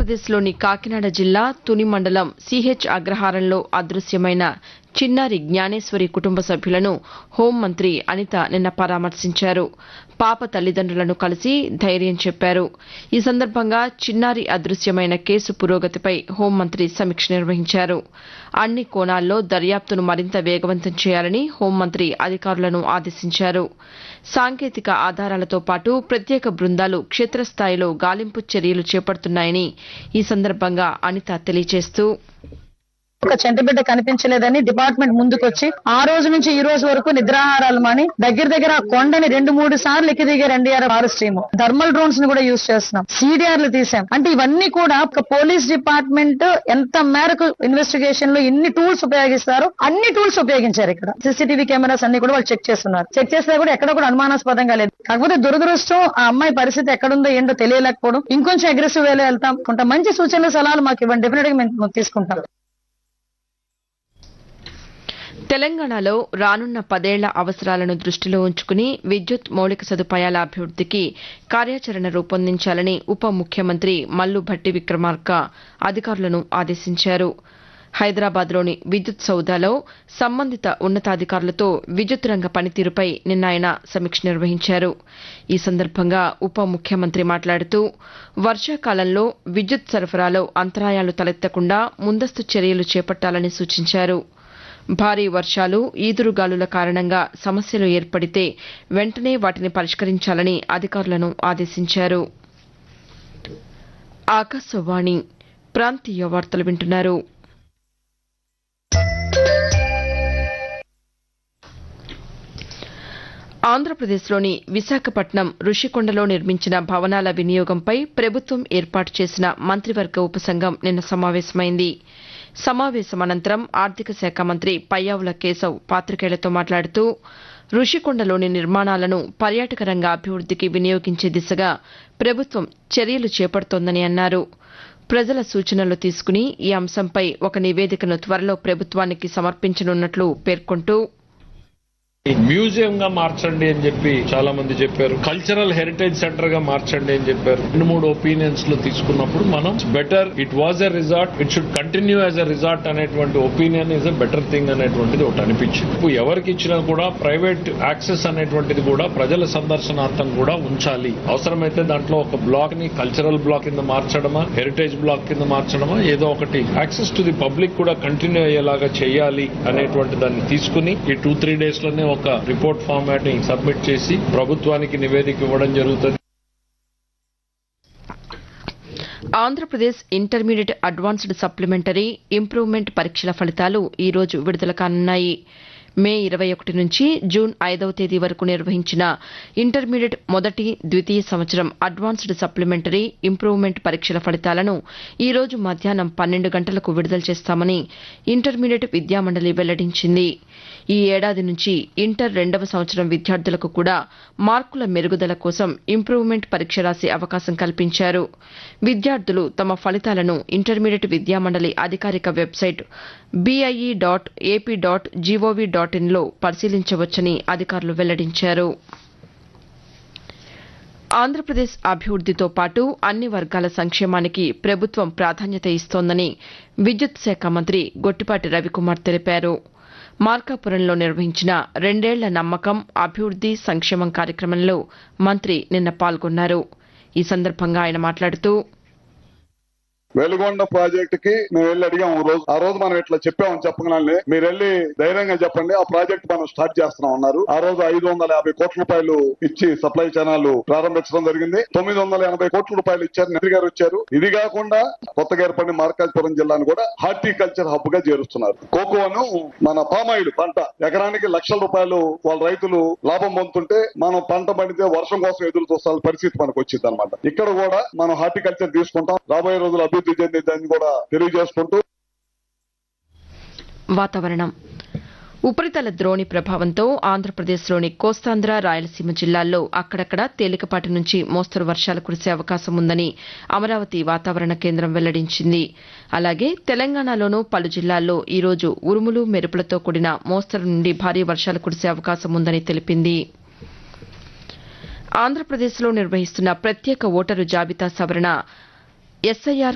ఆంధ్రప్రదేశ్లోని కాకినాడ జిల్లా తుని మండలం సిహెచ్ అగ్రహారంలో అదృశ్యమైన చిన్నారి జ్ఞానేశ్వరి కుటుంబ సభ్యులను హోంమంత్రి అనిత నిన్న పరామర్శించారు పాప తల్లిదండ్రులను కలిసి ధైర్యం చెప్పారు ఈ సందర్భంగా చిన్నారి అదృశ్యమైన కేసు పురోగతిపై హోంమంత్రి సమీక్ష నిర్వహించారు అన్ని కోణాల్లో దర్యాప్తును మరింత వేగవంతం చేయాలని హోంమంత్రి అధికారులను ఆదేశించారు సాంకేతిక ఆధారాలతో పాటు ప్రత్యేక బృందాలు క్షేత్రస్థాయిలో గాలింపు చర్యలు చేపడుతున్నాయని ఈ సందర్భంగా అనిత తెలియజేస్తూ ఒక చంటిబిడ్డ కనిపించలేదని డిపార్ట్మెంట్ ముందుకొచ్చి ఆ రోజు నుంచి ఈ రోజు వరకు నిద్రాహారాలు మాని దగ్గర దగ్గర ఆ కొండని రెండు మూడు సార్లు ఎక్కి దిగారు NDR R stream thermal drones ని కూడా యూజ్ చేస్తున్నాం సిడిఆర్లు తీసాం అంటే ఇవన్నీ కూడా ఒక పోలీస్ డిపార్ట్మెంట్ ఎంత మేరకు ఇన్వెస్టిగేషన్ లో ఎన్ని టూల్స్ ఉపయోగిస్తారో అన్ని టూల్స్ ఉపయోగించారు ఇక్కడ సీసీటీవీ కెమెరాస్ అన్ని కూడా వాళ్ళు చెక్ చేస్తున్నారు చెక్ చేస్తే కూడా ఎక్కడ కూడా అనుమానాస్పదంగా లేదు కాకపోతే దురదృష్టం ఆ అమ్మాయి పరిస్థితి ఎక్కడుందో ఏంటో తెలియలేకపోవడం ఇంకొంచెం అగ్రెసివ్ వేలో వెళ్తాం కొంత మంచి సూచనలు సలహాలు మాకు ఇవ్వండి డెఫినెట్ గా మేము తీసుకుంటాం తెలంగాణలో రానున్న పదేళ్ల అవసరాలను దృష్టిలో ఉంచుకుని విద్యుత్ మౌలిక సదుపాయాల అభివృద్దికి కార్యాచరణ రూపొందించాలని ఉప ముఖ్యమంత్రి మల్లు భట్టి విక్రమార్క అధికారులను ఆదేశించారు హైదరాబాద్లోని విద్యుత్ సౌదాలో సంబంధిత ఉన్నతాధికారులతో విద్యుత్ రంగ పనితీరుపై నిన్న ఆయన సమీక్ష నిర్వహించారు ఈ సందర్భంగా ఉప ముఖ్యమంత్రి మాట్లాడుతూ వర్షాకాలంలో విద్యుత్ సరఫరాలో అంతరాయాలు తలెత్తకుండా ముందస్తు చర్యలు చేపట్టాలని సూచించారు భారీ వర్షాలు ఈదురుగాలుల కారణంగా సమస్యలు ఏర్పడితే వెంటనే వాటిని పరిష్కరించాలని అధికారులను ఆదేశించారు ఆకాశవాణి ప్రాంతీయ వార్తలు వింటున్నారు ఆంధ్రప్రదేశ్లోని విశాఖపట్నం రుషికొండలో నిర్మించిన భవనాల వినియోగంపై ప్రభుత్వం ఏర్పాటు చేసిన మంత్రివర్గ ఉపసంఘం నిన్న సమావేశమైంది సమావేశం అనంతరం ఆర్థిక శాఖ మంత్రి పయ్యావుల కేశవ్ పాతికేయులతో మాట్లాడుతూ రుషికొండలోని నిర్మాణాలను పర్యాటక రంగ అభివృద్దికి వినియోగించే దిశగా ప్రభుత్వం చర్యలు చేపడుతోందని అన్నారు ప్రజల సూచనలు తీసుకుని ఈ అంశంపై ఒక నివేదికను త్వరలో ప్రభుత్వానికి సమర్పించనున్నట్లు పేర్కొంటూ మ్యూజియం గా మార్చండి అని చెప్పి చాలా మంది చెప్పారు కల్చరల్ హెరిటేజ్ సెంటర్ గా మార్చండి అని చెప్పారు రెండు మూడు ఒపీనియన్స్ లో తీసుకున్నప్పుడు మనం better it was a resort it should continue as a resort అనేటువంటి opinion is a better thing అనేటువంటిది ఒకటి అనిపించింది ఇప్పుడు ఎవరికి ఇచ్చినా కూడా ప్రైవేట్ యాక్సెస్ అనేటువంటిది కూడా ప్రజల సందర్శనార్థం కూడా ఉంచాలి అవసరమైతే దాంట్లో ఒక బ్లాక్ ని కల్చరల్ బ్లాక్ కింద మార్చడమా హెరిటేజ్ బ్లాక్ కింద మార్చడమా ఏదో ఒకటి యాక్సెస్ టు ది పబ్లిక్ కూడా కంటిన్యూ అయ్యేలాగా చేయాలి అనేటువంటి దాన్ని తీసుకుని ఈ టూ త్రీ డేస్ లోనే ఒక రిపోర్ట్ ఫార్మాట్ ని సబ్మిట్ చేసి ప్రభుత్వానికి నివేదిక ఇవ్వడం జరుగుతుంది Andhra Pradesh intermediate advanced supplementary improvement పరీక్షల ఫలితాలు ఈ రోజు విడుదల కానున్నాయి మే ఇరవై ఒకటి నుంచి జూన్ ఐదవ తేదీ వరకు నిర్వహించిన ఇంటర్మీడియట్ మొదటి ద్వితీయ సంవత్సరం అడ్వాన్స్డ్ సప్లిమెంటరీ ఇంప్రూవ్మెంట్ పరీక్షల ఫలితాలను ఈ రోజు మధ్యాహ్నం పన్నెండు గంటలకు విడుదల చేస్తామని ఇంటర్మీడియట్ విద్యామండలి వెల్లడించింది ఈ ఏడాది నుంచి ఇంటర్ రెండవ సంవత్సరం విద్యార్థులకు కూడా మార్కుల మెరుగుదల కోసం ఇంప్రూవ్మెంట్ పరీక్ష రాసే అవకాశం కల్పించారు విద్యార్థులు తమ ఫలితాలను ఇంటర్మీడియట్ విద్యామండలి అధికారిక website BIE dot AP dot gov dot ఇన్లో పరిశీలించవచ్చని అధికారులు వెల్లడించారు ఆంధ్రప్రదేశ్ అభివృద్దితో పాటు అన్ని వర్గాల సంక్షేమానికి ప్రభుత్వం ప్రాధాన్యత ఇస్తోందని విద్యుత్ శాఖ మంత్రి గొట్టిపాటి రవికుమార్ తెలిపారు మార్కాపురంలో నిర్వహించిన రెండేళ్ల నమ్మకం అభివృద్ది సంక్షేమం కార్యక్రమంలో మంత్రి నిన్న పాల్గొన్నారు ఈ సందర్భంగా ఆయన మాట్లాడుతూ వెలుగొండ ప్రాజెక్ట్ కి మేము వెళ్ళి అడిగాం ఓ రోజు ఆ రోజు మనం ఇట్లా చెప్పామని చెప్పగానే మీరు వెళ్ళి ధైర్యంగా చెప్పండి ఆ ప్రాజెక్ట్ మనం స్టార్ట్ చేస్తున్నాం అన్నారు ఆ రోజు ఐదు వందల యాభై కోట్ల రూపాయలు ఇచ్చి సప్లై ఛానల్ ప్రారంభించడం జరిగింది తొమ్మిది వందల ఎనభై కోట్ల రూపాయలు ఇచ్చారు మంత్రి గారు వచ్చారు ఇది కాకుండా కొత్తగా ఏర్పడిన మార్కాజపురం జిల్లాను కూడా హార్టికల్చర్ హబ్ గా చేరుస్తున్నారు కోకోను మన పామాయిల్ పంట ఎకరానికి లక్షల రూపాయలు వాళ్ళ రైతులు లాభం పొందుతుంటే మనం పంట పండితే వర్షం కోసం ఎదురు చూస్తాల పరిస్థితి మనకు వచ్చింది అనమాట ఇక్కడ కూడా మనం హార్టికల్చర్ తీసుకుంటాం రాబోయే రోజులు అభివృద్ధి చెందిద్దని కూడా తెలియజేసుకుంటూ వాతావరణం ఉపరితల ద్రోణి ప్రభావంతో ఆంధ్రప్రదేశ్లోని కోస్తాంధ్ర రాయలసీమ జిల్లాల్లో అక్కడక్కడ తేలికపాటి నుంచి మోస్తరు వర్షాలు కురిసే అవకాశం ఉందని అమరావతి వాతావరణ కేంద్రం వెల్లడించింది అలాగే తెలంగాణలోనూ పలు జిల్లాల్లో ఈరోజు ఉరుములు మెరుపులతో కూడిన మోస్తరు నుండి భారీ వర్షాలు కురిసే అవకాశం ఉందని తెలిపింది ఆంధ్రప్రదేశ్లో నిర్వహిస్తున్న ప్రత్యేక ఓటరు జాబితా సవరణ ఎస్ఐఆర్